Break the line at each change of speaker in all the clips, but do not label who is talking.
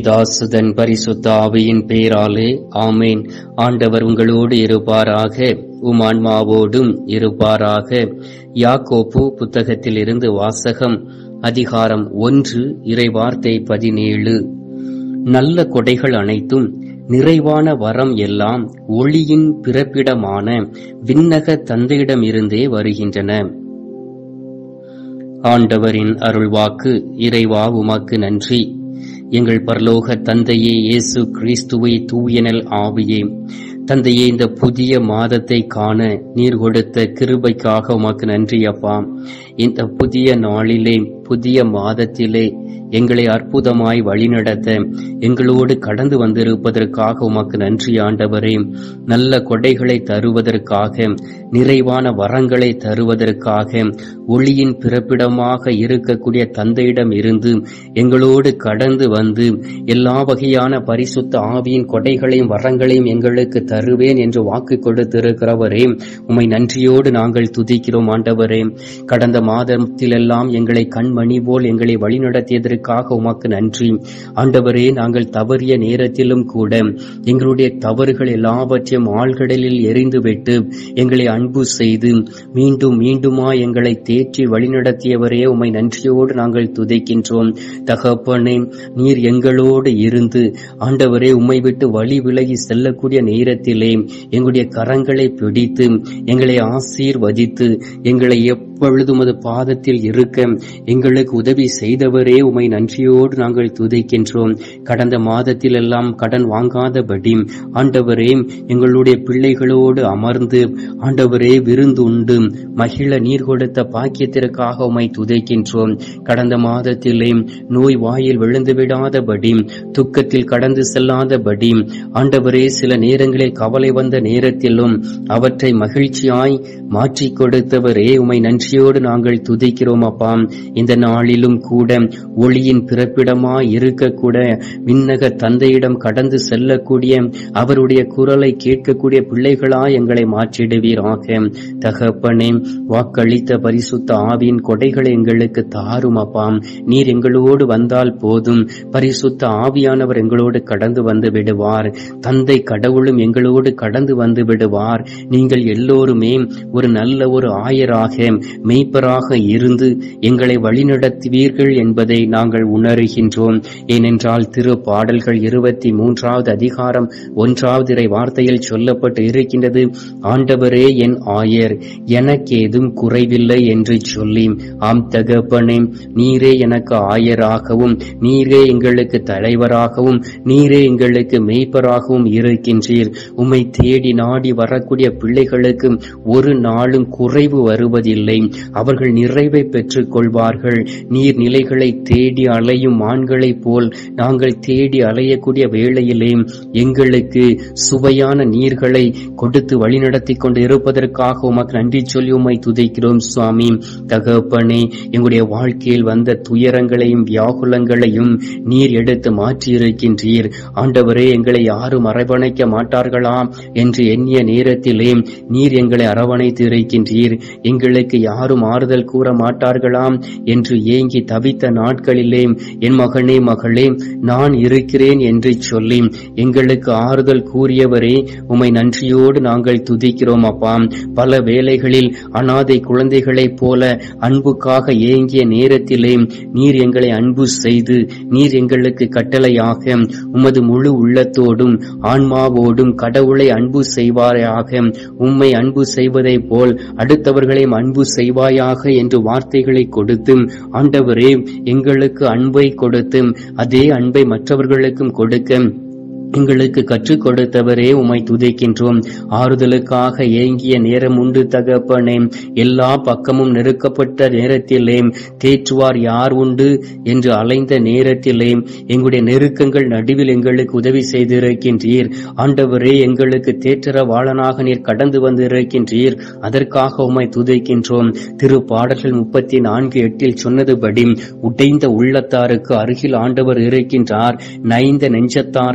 பிதாசுதன் பரிசுத்த ஆவியின் பேராலே ஆமேன் ஆண்டவர் உங்களோடு இருப்பாராக உம் ஆன்மாவோடும் இருப்பாராக யாக்கோப்பு புத்தகத்தில் இருந்து வாசகம் அதிகாரம் ஒன்று இறைவார்த்தை பதினேழு நல்ல கொடைகள் அனைத்தும் நிறைவான வரம் எல்லாம் ஒளியின் பிறப்பிடமான விண்ணக தந்தையிடமிருந்தே வருகின்றன ஆண்டவரின் அருள்வாக்கு இறைவா உமக்கு நன்றி எங்கள் பரலோக தந்தையே இயேசு கிறிஸ்துவை தூயனல் ஆவியே தந்தையே இந்த புதிய மாதத்தை காண நீர் கொடுத்த கிருபைக்காக உமக்கு நன்றி அப்பா இந்த புதிய நாளிலே புதிய மாதத்திலே எங்களை அற்புதமாய் வழிநடத்த எங்களோடு கடந்து வந்திருப்பதற்காக உமக்கு நன்றி ஆண்டவரே நல்ல கொடைகளை தருவதற்காக நிறைவான வரங்களை தருவதற்காக ஒளியின் பிறப்பிடமாக இருக்கக்கூடிய தந்தையிடம் இருந்து எங்களோடு கடந்து வந்து எல்லா வகையான பரிசுத்த ஆவியின் கொடைகளையும் வரங்களையும் எங்களுக்கு தருவேன் என்று வாக்கு கொடுத்திருக்கிறவரே உம்மை நன்றியோடு நாங்கள் துதிக்கிறோம் ஆண்டவரே கடந்த மாதத்திலெல்லாம் எங்களை கண்மணி போல் எங்களை வழிநடத்தியதற்காக உமக்கு நன்றி ஆண்டவரே நாங்கள் தவறிய நேரத்திலும் கூட எங்களுடைய தவறுகள் எல்லாவற்றையும் ஆழ்கடலில் எரிந்துவிட்டு எங்களை அன்பு செய்து மீண்டும் மீண்டுமா எங்களை தேற்றி வழிநடத்தியவரே உம்மை நன்றியோடு நாங்கள் துதைக்கின்றோம் தகப்பனே நீர் எங்களோடு இருந்து ஆண்டவரே உம்மை விட்டு வழி விலகி செல்லக்கூடிய நேரத்திலே எங்களுடைய கரங்களை பிடித்து எங்களை ஆசீர்வதித்து எங்களை எப்பொழுதும் அது பாதத்தில் இருக்க எங்களுக்கு உதவி செய்தவரே உமை நன்றியோடு நாங்கள் துதைக்கின்றோம் கடந்த மாதத்தில் எல்லாம் கடன் வாங்காதபடி ஆண்டவரே எங்களுடைய பிள்ளைகளோடு அமர்ந்து ஆண்டவரே விருந்துண்டு மகிழ நீர் கொடுத்த பாக்கியத்திற்காக உமை துதைக்கின்றோம் கடந்த மாதத்திலே நோய் வாயில் விழுந்து விடாதபடி துக்கத்தில் கடந்து செல்லாதபடி ஆண்டவரே சில நேரங்களில் கவலை வந்த நேரத்திலும் அவற்றை மகிழ்ச்சியாய் மாற்றி கொடுத்தவரே உமை நன்றியோடு நாங்கள் துதிக்கிறோம் அப்பா இந்த நாளிலும் கூட ஒளியின் பிறப்பிடமாய் இருக்கக்கூட விண்ணக தந்தையிடம் கடந்து செல்லக்கூடிய அவருடைய குரலை கேட்கக்கூடிய பிள்ளைகளாய் எங்களை மாற்றிடுவீராக தகப்பனே வாக்களித்த பரிசுத்த ஆவியின் கொடைகளை எங்களுக்கு தாரும் அப்பா நீர் எங்களோடு வந்தால் போதும் பரிசுத்த ஆவியானவர் எங்களோடு கடந்து வந்து விடுவார் தந்தை கடவுளும் எங்களோடு கடந்து வந்து விடுவார் நீங்கள் எல்லோருமே ஒரு நல்ல ஒரு ஆயராக மெய்ப்பராக இருந்து எங்களை வழிநடத்துவீர்கள் என்பதை நாங்கள் உணர்கின்றோம் ஏனென்றால் திரு பாடல்கள் இருபத்தி மூன்றாவது அதிகாரம் ஒன்றாவது இறை வார்த்தையில் சொல்லப்பட்டு இருக்கின்றது ஆண்டவரே என் ஆயர் எனக்கேதும் குறைவில்லை என்று சொல்லி ஆம் தகப்பனே நீரே எனக்கு ஆயராகவும் நீரே எங்களுக்கு தலைவராகவும் நீரே எங்களுக்கு மெய்ப்பராகவும் இருக்கின்றீர் உம்மை தேடி நாடி வரக்கூடிய பிள்ளைகளுக்கு ஒரு நாளும் குறைவு வருவதில்லை அவர்கள் நிறைவை பெற்றுக் கொள்வார்கள் நீர் நிலைகளை தேடி அலையும் மான்களைப் போல் நாங்கள் தேடி அலையக்கூடிய வேளையிலே எங்களுக்கு சுவையான நீர்களை கொடுத்து வழிநடத்தி கொண்டு இருப்பதற்காக உமக்கு நன்றி சொல்லி உம்மை துதைக்கிறோம் சுவாமி தகப்பனே எங்களுடைய வாழ்க்கையில் வந்த துயரங்களையும் வியாகுலங்களையும் நீர் எடுத்து மாற்றி இருக்கின்றீர் ஆண்டவரே எங்களை யாரும் அரவணைக்க மாட்டார்களாம் என்று எண்ணிய நேரத்திலே நீர் எங்களை அரவணைத்து இருக்கின்றீர் எங்களுக்கு யாரும் ஆறுதல் கூற மாட்டார்களாம் என்று ஏங்கி தவித்த நாட்களிலே என் மகனே மகளே நான் இருக்கிறேன் என்று சொல்லி எங்களுக்கு ஆறுதல் கூறியவரே உமை நன்றியோடு நாங்கள் துதிக்கிறோம் அப்பா பல வேளைகளில் அனாதை குழந்தைகளைப் போல அன்புக்காக ஏங்கிய நேரத்திலே நீர் எங்களை அன்பு செய்து நீர் எங்களுக்கு கட்டளையாக உமது முழு உள்ளத்தோடும் ஆன்மாவோடும் கடவுளை அன்பு செய்வாயாக உம்மை அன்பு செய்வதைப் போல் அடுத்தவர்களையும் அன்பு செய்வாயாக என்று வார்த்தைகளை கொடுத்து ஆண்டவரே எங்களுக்கு அன்பை கொடுத்து அதே அன்பை மற்றவர்களுக்கும் கொடுக்க எங்களுக்கு கற்றுக் கொடுத்தவரே உமை துதைக்கின்றோம் ஆறுதலுக்காக ஏங்கிய நேரம் உண்டு தகப்பனே எல்லா பக்கமும் நெருக்கப்பட்ட நேரத்திலே தேற்றுவார் யார் உண்டு என்று அலைந்த நேரத்திலே எங்களுடைய நெருக்கங்கள் நடுவில் எங்களுக்கு உதவி செய்திருக்கின்றீர் ஆண்டவரே எங்களுக்கு தேற்றரவாளனாக நீர் கடந்து வந்திருக்கின்றீர் அதற்காக உமை துதைக்கின்றோம் திரு பாடல்கள் முப்பத்தி நான்கு எட்டில் சொன்னதுபடி உடைந்த உள்ளத்தாருக்கு அருகில் ஆண்டவர் இருக்கின்றார் நைந்த நெஞ்சத்தாரை அவர்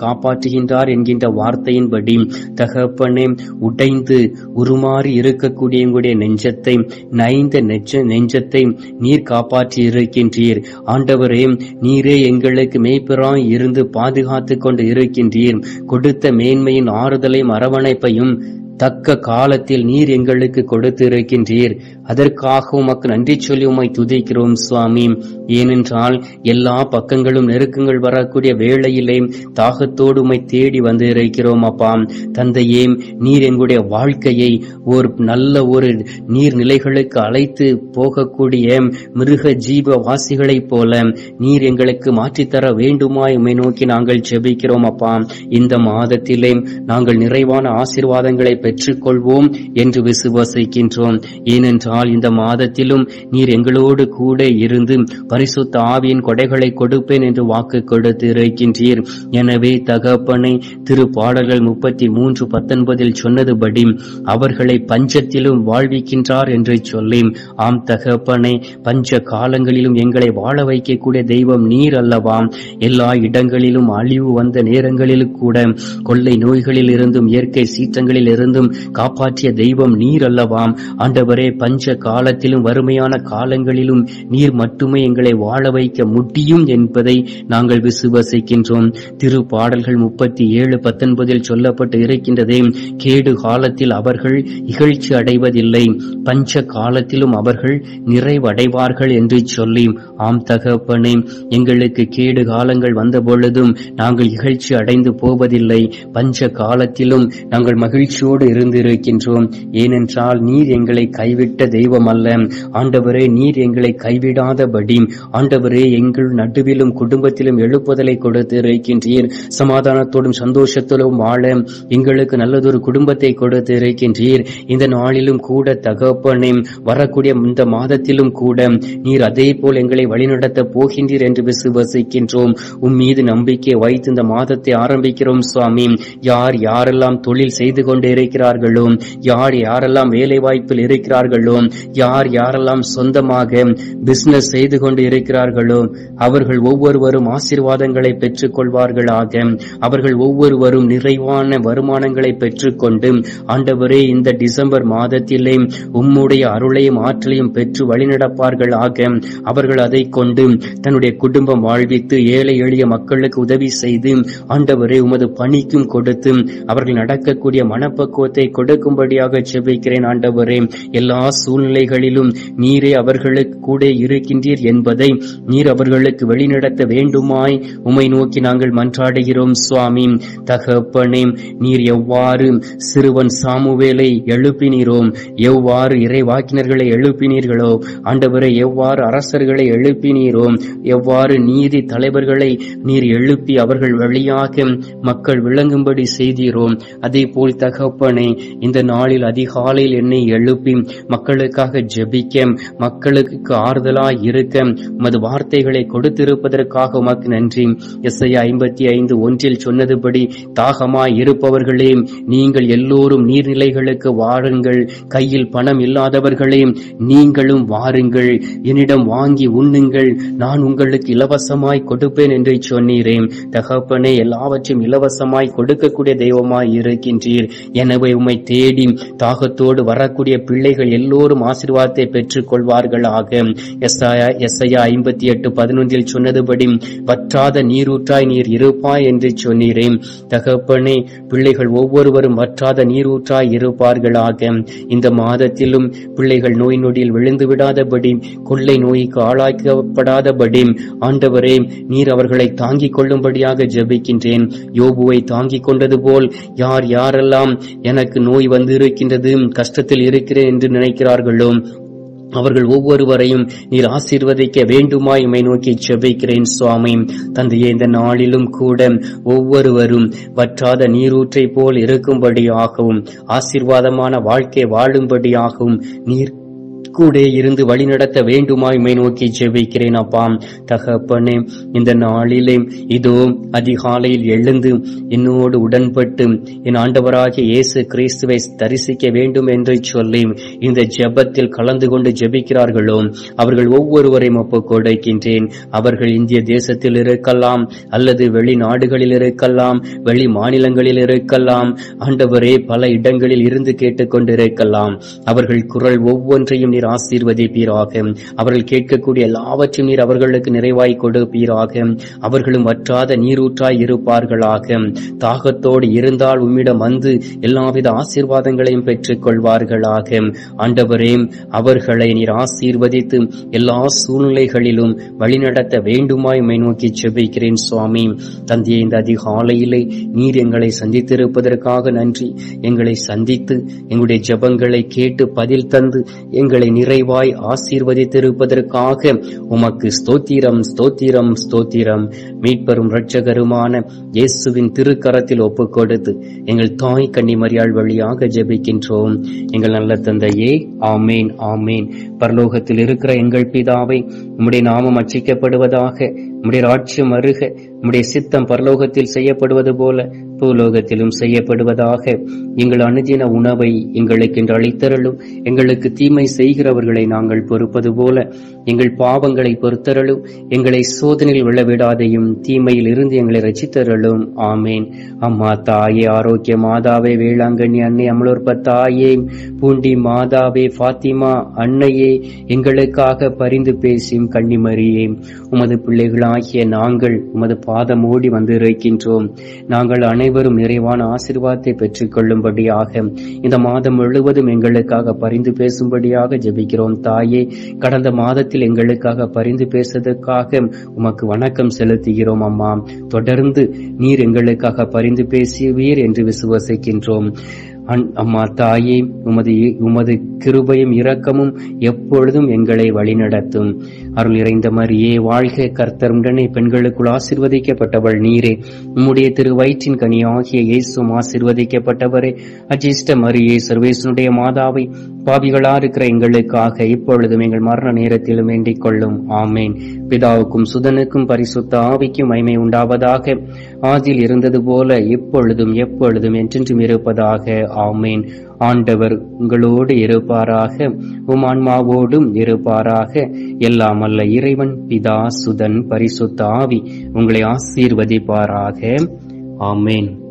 காப்பாற்றுகின்றார் என்கின்ற வார்த்தையின்படி தகப்பனே உடைந்து உருமாறி இருக்கக்கூடிய எங்களுடைய நெஞ்சத்தை நைந்த நெஞ்ச நெஞ்சத்தை நீர் காப்பாற்றி இருக்கின்றீர் ஆண்டவரே நீரே எங்களுக்கு மேய்ப்பராய் இருந்து பாதுகாத்து கொண்டு இருக்கின்றீர் கொடுத்த மேன்மையின் ஆறுதலையும் அரவணைப்பையும் தக்க காலத்தில் நீர் எங்களுக்கு கொடுத்து இருக்கின்றீர் அதற்காக உமக்கு நன்றி சொல்லி உம்மை துதிக்கிறோம் சுவாமி ஏனென்றால் எல்லா பக்கங்களும் நெருக்கங்கள் வரக்கூடிய வேளையிலே தாகத்தோடு உம்மை தேடி வந்து இருக்கிறோம் அப்பா தந்தையே நீர் எங்களுடைய வாழ்க்கையை ஒரு நல்ல ஒரு நீர்நிலைகளுக்கு அழைத்து போகக்கூடிய மிருக ஜீவ வாசிகளைப் போல நீர் எங்களுக்கு மாற்றித்தர வேண்டுமாய் உம்மை நோக்கி நாங்கள் ஜெபிக்கிறோம் அப்பா இந்த மாதத்திலே நாங்கள் நிறைவான ஆசீர்வாதங்களை பெற்றுக்கொள்வோம் என்று விசுவாசிக்கின்றோம் ஏனென்றால் இந்த மாதத்திலும் நீர் எங்களோடு கூட இருந்து பரிசுத்த ஆவியின் கொடைகளை கொடுப்பேன் என்று வாக்கு கொடுத்து இருக்கின்றீர் எனவே தகப்பனை திரு பாடல்கள் முப்பத்தி மூன்று பத்தொன்பதில் சொன்னதுபடி அவர்களை பஞ்சத்திலும் வாழ்விக்கின்றார் என்று சொல்லி ஆம் தகப்பனை பஞ்ச காலங்களிலும் எங்களை வாழ வைக்கக்கூடிய தெய்வம் நீர் அல்லவாம் எல்லா இடங்களிலும் அழிவு வந்த நேரங்களிலும் கூட கொள்ளை நோய்களில் இருந்தும் இயற்கை சீற்றங்களில் இருந்தும் காப்பாற்றிய தெய்வம் நீர் அல்லவாம் ஆண்டவரே பஞ்ச காலத்திலும் வறுமையான காலங்களிலும் நீர் மட்டுமே எங்களை வாழ வைக்க முடியும் என்பதை நாங்கள் விசுவசிக்கின்றோம் திரு பாடல்கள் முப்பத்தி ஏழு பத்தொன்பதில் சொல்லப்பட்டு இருக்கின்றதே கேடு காலத்தில் அவர்கள் இகழ்ச்சி அடைவதில்லை பஞ்ச காலத்திலும் அவர்கள் நிறைவடைவார்கள் என்று சொல்லி ஆம் தகப்பனே எங்களுக்கு கேடு காலங்கள் வந்த பொழுதும் நாங்கள் இகழ்ச்சி அடைந்து போவதில்லை பஞ்ச காலத்திலும் நாங்கள் மகிழ்ச்சியோடு இருந்திருக்கின்றோம் ஏனென்றால் நீர் எங்களை கைவிட்ட தெய்வம் அல்ல ஆண்டவரே நீர் எங்களை கைவிடாதபடி ஆண்டவரே எங்கள் நடுவிலும் குடும்பத்திலும் எழுப்புதலை கொடுத்து இருக்கின்றீர் சமாதானத்தோடும் சந்தோஷத்தோடும் வாழ எங்களுக்கு நல்லதொரு குடும்பத்தை கொடுத்து இருக்கின்றீர் இந்த நாளிலும் கூட தகப்பனே வரக்கூடிய இந்த மாதத்திலும் கூட நீர் அதே போல் எங்களை வழிநடத்த போகின்றீர் என்று விசுவசிக்கின்றோம் உம் மீது நம்பிக்கை வைத்து இந்த மாதத்தை ஆரம்பிக்கிறோம் சுவாமி யார் யாரெல்லாம் தொழில் செய்து கொண்டு இருக்கிறார்களோ யார் யாரெல்லாம் வேலை வாய்ப்பில் இருக்கிறார்களோ யார் யாரெல்லாம் சொந்தமாக பிசினஸ் செய்து கொண்டு இருக்கிறார்களோ அவர்கள் ஒவ்வொருவரும் ஆசீர்வாதங்களை பெற்றுக் கொள்வார்களாக அவர்கள் ஒவ்வொருவரும் நிறைவான வருமானங்களை பெற்றுக்கொண்டு ஆண்டவரே இந்த டிசம்பர் மாதத்திலே உம்முடைய அருளையும் ஆற்றலையும் பெற்று வழிநடப்பார்களாக அவர்கள் அதை கொண்டு தன்னுடைய குடும்பம் வாழ்வித்து ஏழை எளிய மக்களுக்கு உதவி செய்து ஆண்டவரே உமது பணிக்கும் கொடுத்து அவர்கள் நடக்கக்கூடிய மனப்பக்குவத்தை கொடுக்கும்படியாக செபிக்கிறேன் ஆண்டவரே எல்லா சூழ்நிலைகளிலும் நீரே அவர்களுக்கு கூட இருக்கின்றீர் என்பதை நீர் அவர்களுக்கு வழிநடத்த வேண்டுமாய் உமை நோக்கி நாங்கள் மன்றாடுகிறோம் சுவாமி தகப்பனே நீர் எவ்வாறு சிறுவன் சாமுவேலை எழுப்பினீரோ எவ்வாறு இறைவாக்கினர்களை எழுப்பினீர்களோ ஆண்டவரை எவ்வாறு அரசர்களை எழுப்பினீரோ எவ்வாறு நீதி தலைவர்களை நீர் எழுப்பி அவர்கள் வழியாக மக்கள் விளங்கும்படி செய்தீரோ அதே போல் தகப்பனே இந்த நாளில் அதிகாலையில் என்னை எழுப்பி மக்களுக்காக ஜெபிக்க மக்களுக்கு ஆறுதலாய் இருக்க உமது வார்த்தைகளை கொடுத்திருப்பதற்காக உமக்கு நன்றி எஸ்ஐ ஐம்பத்தி ஐந்து ஒன்றில் சொன்னதுபடி தாகமாய் இருப்பவர்களே நீங்கள் எல்லோரும் நீர்நிலைகளுக்கு வாருங்கள் கையில் பணம் இல்லாதவர்களே நீங்களும் வாருங்கள் என்னிடம் வாங்கி உண்ணுங்கள் நான் உங்களுக்கு இலவசமாய் கொடுப்பேன் என்று சொன்னீரேன் தகப்பனே எல்லாவற்றையும் இலவசமாய் கொடுக்கக்கூடிய தெய்வமாய் இருக்கின்றீர் எனவே உம்மை தேடி தாகத்தோடு வரக்கூடிய பிள்ளைகள் எல்லோரும் ஆசீர்வாதத்தை பெற்றுக் கொள்வார்களாக எஸ்ஐயா எஸ்ஐயா ஐம்பத்தி எட்டு பதினொன்றில் சொன்னதுபடி வற்றாத நீரூற்றாய் நீர் இருப்பாய் என்று சொன்னீரேன் தகப்பனே பிள்ளைகள் ஒவ்வொருவரும் வற்றாத நீரூற்றாய் இருப்பார்களாக இந்த மாதத்திலும் பிள்ளைகள் நோய் நொடியில் விழுந்து விடாதபடி கொள்ளை நோய்க்கு ஆளாக்கப்படாதபடி ஆண்டவரே நீர் அவர்களை தாங்கிக் கொள்ளும்படியாக ஜெபிக்கின்றேன் யோபுவை தாங்கிக் கொண்டது போல் யார் யாரெல்லாம் எனக்கு நோய் வந்து இருக்கின்றது கஷ்டத்தில் இருக்கிறேன் என்று நினைக்கிறார்களோ அவர்கள் ஒவ்வொருவரையும் நீர் ஆசீர்வதிக்க வேண்டுமாய் உம்மை நோக்கி செபிக்கிறேன் சுவாமி தந்தையே இந்த நாளிலும் கூட ஒவ்வொருவரும் வற்றாத நீரூற்றை போல் இருக்கும்படியாகவும் ஆசீர்வாதமான வாழ்க்கை வாழும்படியாகவும் நீர் கூட இருந்து வழிநடத்த வேண்டுமாய் மை நோக்கி ஜெபிக்கிறேன் அப்பா தகப்பனே இந்த நாளிலே இதோ அதிகாலையில் எழுந்து என்னோடு உடன்பட்டு என் ஆண்டவராகிய இயேசு கிறிஸ்துவை தரிசிக்க வேண்டும் என்று சொல்லி இந்த ஜெபத்தில் கலந்து கொண்டு ஜெபிக்கிறார்களோ அவர்கள் ஒவ்வொருவரையும் ஒப்புக் கொடுக்கின்றேன் அவர்கள் இந்திய தேசத்தில் இருக்கலாம் அல்லது வெளிநாடுகளில் இருக்கலாம் வெளி மாநிலங்களில் இருக்கலாம் ஆண்டவரே பல இடங்களில் இருந்து கேட்டுக்கொண்டிருக்கலாம் அவர்கள் குரல் ஒவ்வொன்றையும் நீர் ஆசீர்வதிப்பீராக அவர்கள் கேட்கக்கூடிய எல்லாவற்றையும் நீர் அவர்களுக்கு நிறைவாய் கொடுப்பீராக அவர்களும் வற்றாத நீரூற்றாய் இருப்பார்களாக தாகத்தோடு இருந்தால் உம்மிடம் வந்து எல்லாவித ஆசீர்வாதங்களையும் பெற்றுக் கொள்வார்களாக ஆண்டவரே அவர்களை நீர் ஆசீர்வதித்து எல்லா சூழ்நிலைகளிலும் வழிநடத்த வேண்டுமாய் உம்மை நோக்கி செபிக்கிறேன் சுவாமி தந்தையை இந்த அதிகாலையிலே நீர் எங்களை சந்தித்திருப்பதற்காக நன்றி எங்களை சந்தித்து எங்களுடைய ஜெபங்களை கேட்டு பதில் தந்து எங்களை நிறைவாய் ஆசீர்வதித்திருப்பதற்காக உமக்கு ஸ்தோத்திரம் ஸ்தோத்திரம் ஸ்தோத்திரம் மீட்பெரும் இரட்சகருமான இயேசுவின் திருக்கரத்தில் ஒப்புக் கொடுத்து எங்கள் தாய் கன்னிமரியாள் வழியாக ஜெபிக்கின்றோம் எங்கள் நல்ல தந்தையே ஆமேன் ஆமேன் பரலோகத்தில் இருக்கிற எங்கள் பிதாவை உம்முடைய நாமம் அச்சிக்கப்படுவதாக உம்முடைய ராட்சியம் அருக உம்முடைய சித்தம் பரலோகத்தில் செய்யப்படுவது போல பூலோகத்திலும் செய்யப்படுவதாக எங்கள் அனுதின உணவை எங்களுக்கு என்று அளித்தருளும் எங்களுக்கு தீமை செய்கிறவர்களை நாங்கள் பொறுப்பது போல எங்கள் பாவங்களை பொறுத்தருளும் எங்களை சோதனையில் விழவிடாதையும் தீமையில் இருந்து எங்களை ரசித்தருளும் ஆமேன் அம்மா தாயே ஆரோக்கிய மாதாவே வேளாங்கண்ணி அன்னை அமலோற்ப தாயே பூண்டி மாதாவே ஃபாத்திமா அன்னையே எங்களுக்காக பரிந்து பேசியும் கன்னிமரியே உமது பிள்ளைகளாகிய நாங்கள் உமது பாதம் ஓடி வந்து இருக்கின்றோம் நாங்கள் அனைவரும் நிறைவான ஆசீர்வாதத்தை பெற்றுக் கொள்ளும்படியாக இந்த மாதம் முழுவதும் எங்களுக்காக பரிந்து பேசும்படியாக ஜெபிக்கிறோம் தாயே கடந்த மாதத்தில் எங்களுக்காக பரிந்து பேசுவதற்காக உமக்கு வணக்கம் செலுத்துகிறோம் அம்மா தொடர்ந்து நீர் எங்களுக்காக பரிந்து பேசுவீர் என்று விசுவசிக்கின்றோம் அன்- அம்மா தாயே உமது உமது கிருபையும் இரக்கமும் எப்பொழுதும் எங்களை வழிநடத்தும் அருள் நிறைந்த மரியே வாழ்க கர்த்தர் உடனே பெண்களுக்குள் ஆசிர்வதிக்கப்பட்டவள் நீரே உம்முடைய திரு வயிற்றின் கனியாகிய இயேசும் ஆசிர்வதிக்கப்பட்டவரே அஜிஷ்ட மரியே சர்வேசனுடைய மாதாவை பாவிகளா இருக்கிற எங்களுக்காக இப்பொழுதும் எங்கள் மரண நேரத்திலும் வேண்டிக் கொள்ளும் ஆமேன் பிதாவுக்கும் சுதனுக்கும் பரிசுத்த ஆவிக்கும் மைமை உண்டாவதாக ஆதியில் இருந்தது போல இப்பொழுதும் எப்பொழுதும் என்றென்றும் இருப்பதாக ஆமேன் ஆண்டவர் உங்களோடு இருப்பாராக உம் ஆன்மாவோடும் இருப்பாராக எல்லாம் அல்ல இறைவன் பிதா சுதன் பரிசுத்த ஆவி உங்களை ஆசீர்வதிப்பாராக ஆமேன்